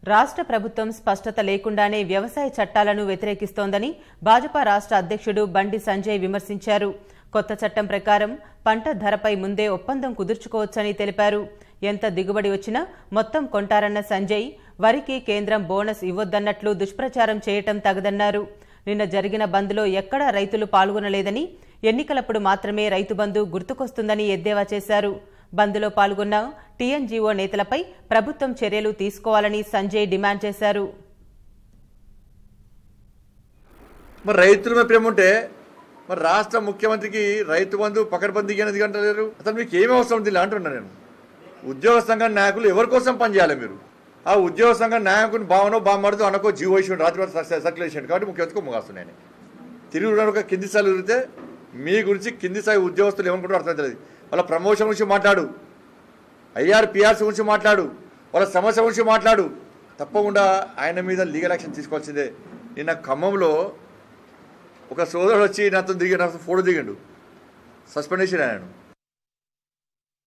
రాష్ట్ర ప్రభుత్వం స్పష్టత లేకుండానే వ్యవసాయ చట్టాలను వ్యతిరేకిస్తోందని భాజపా రాష్ట్ర అధ్యక్షుడు బండి సంజయ్ విమర్శించారు కొత్త చట్టం ప్రకారం పంట ధరపై ముందే ఒప్పందం కుదుర్చుకోవచ్చని తెలిపారు ఎంత దిగుబడి వచ్చినా మొత్తం కొంటారన్న సంజయ్ వరికి కేంద్రం బోనస్ ఇవ్వొద్దన్నట్లు దుష్ప్రచారం చేయటం తగదన్నారు నిన్న జరిగిన బంద్లో ఎక్కడా రైతులు పాల్గొనలేదని ఎన్నికలప్పుడు మాత్రమే రైతు బంధు గుర్తుకొస్తుందని ఎద్దేవా చేశారు బంద్లో పాల్గొన్న టీఎన్జీఓ నేతలపై ప్రభుత్వం చర్యలు తీసుకోవాలని సంజయ్ డిమాండ్ చేశారు మరి రైతుల మీద ప్రేమ ఉంటే మరి రాష్ట్ర ముఖ్యమంత్రికి రైతు బంధు పకడ్బందీ అనేది అంటలేరు అసలు మీకు ఏమి అవసరం ఉంది ఇలా అంటున్నా నేను ఉద్యోగ సంఘ నాయకులు ఎవరి కోసం పనిచేయాలి మీరు ఆ ఉద్యోగ సంఘ నాయకుని భావనో బామ్మడితో అనకో జీవో ఇచ్చి రాత్రి సర్క్యులేషన్ చేయండి కాబట్టి ముఖ్యమంత్రికి ముగాస్తున్నాయి తిరిగి ఒక కింది స్థాయిలో తిరిగితే మీ గురించి కింది స్థాయి ఉద్యోగస్తులు ఏమనుకుంటారో అర్థమవుతుంది వాళ్ళ ప్రమోషన్ గురించి మాట్లాడు ఐఆర్ పిఆర్సీ గురించి మాట్లాడు వాళ్ళ సమస్య గురించి మాట్లాడు తప్పకుండా ఆయన మీద లీగల్ యాక్షన్ తీసుకోవాల్సిందే నిన్న ఖమ్మంలో ఒక సోదరుడు వచ్చి నాతో దిగి నాతో ఫోటో దిగాడు సస్పెండ్ చేసి ఆయన